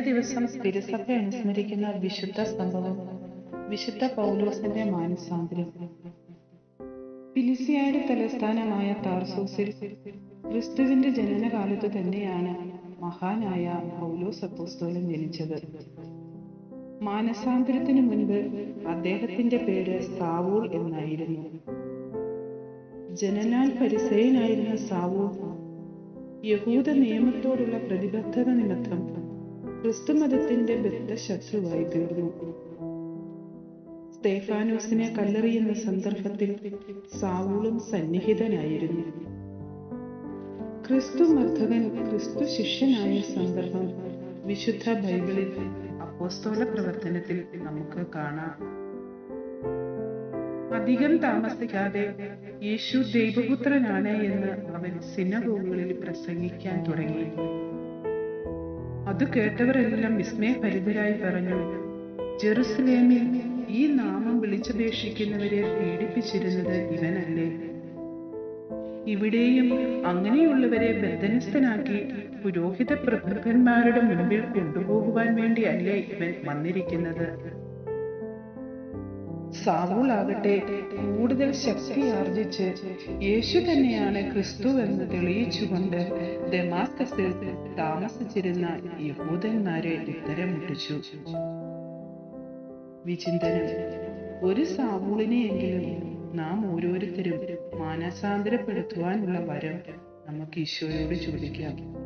ദിവസം തിരുസഭ അനുസ്മരിക്കുന്ന വിശുദ്ധ സംഭവം വിശുദ്ധ പൗലോസിന്റെ മാനസാന്തരം ഫിലിസിയയുടെ തലസ്ഥാനമായ താർസോസിൽ ക്രിസ്തുവിന്റെ ജനനകാലത്ത് തന്നെയാണ് മഹാനായ പൗലോസ് അപ്പോസ്തോലൻ ജനിച്ചത് മാനസാന്തരത്തിനു മുൻപ് അദ്ദേഹത്തിന്റെ പേര് സാവൂൾ എന്നായിരുന്നു ജനനാൽ പരിസയനായിരുന്ന സാവൂൾ യഹൂദ നിയമത്തോടുള്ള പ്രതിബദ്ധത നിമിത്തം ക്രിസ്തുമതത്തിന്റെ ബദ്ധശത്രുവായി തീർന്നു സ്തേഫാനോസിനെ കല്ലെറിയുന്ന സന്ദർഭത്തിൽ സാവൂളും സന്നിഹിതനായിരുന്നു ക്രിസ്തു മർദ്ദകൻ ക്രിസ്തു ശിഷ്യനായ സന്ദർഭം വിശുദ്ധ ബൈബിളിൽ അപ്പോസ്തോല പ്രവർത്തനത്തിൽ നമുക്ക് കാണാം അധികം താമസിക്കാതെ യേശു ദൈവപുത്രനാണ് എന്ന് അവൻ സിനഗോഗുകളിൽ പ്രസംഗിക്കാൻ തുടങ്ങി അത് കേട്ടവരെല്ലാം വിസ്മയഭരിതരായി പറഞ്ഞു ജെറുസലേമിൽ ഈ നാമം വിളിച്ചപേക്ഷിക്കുന്നവരെ പീഡിപ്പിച്ചിരുന്നത് ഇവനല്ലേ ഇവിടെയും അങ്ങനെയുള്ളവരെ ബന്ധനസ്ഥനാക്കി പുരോഹിത പ്രഭുക്കന്മാരുടെ മുൻപിൽ കൊണ്ടുപോകുവാൻ വേണ്ടിയല്ലേ ഇവൻ വന്നിരിക്കുന്നത് സാവൂൾ ആകട്ടെ കൂടുതൽ ശക്തി ആർജിച്ച് യേശു തന്നെയാണ് ക്രിസ്തു എന്ന് തെളിയിച്ചുകൊണ്ട് ദമാസ്കസിൽ താമസിച്ചിരുന്ന യഹൂദന്മാരെ ഉത്തരം മുട്ടിച്ചു വിചിന്തനം ഒരു സാവൂളിനെയെങ്കിലും നാം ഓരോരുത്തരും മാനസാന്തരപ്പെടുത്തുവാനുള്ള വരം നമുക്ക് ഈശോയോട് ചോദിക്കാം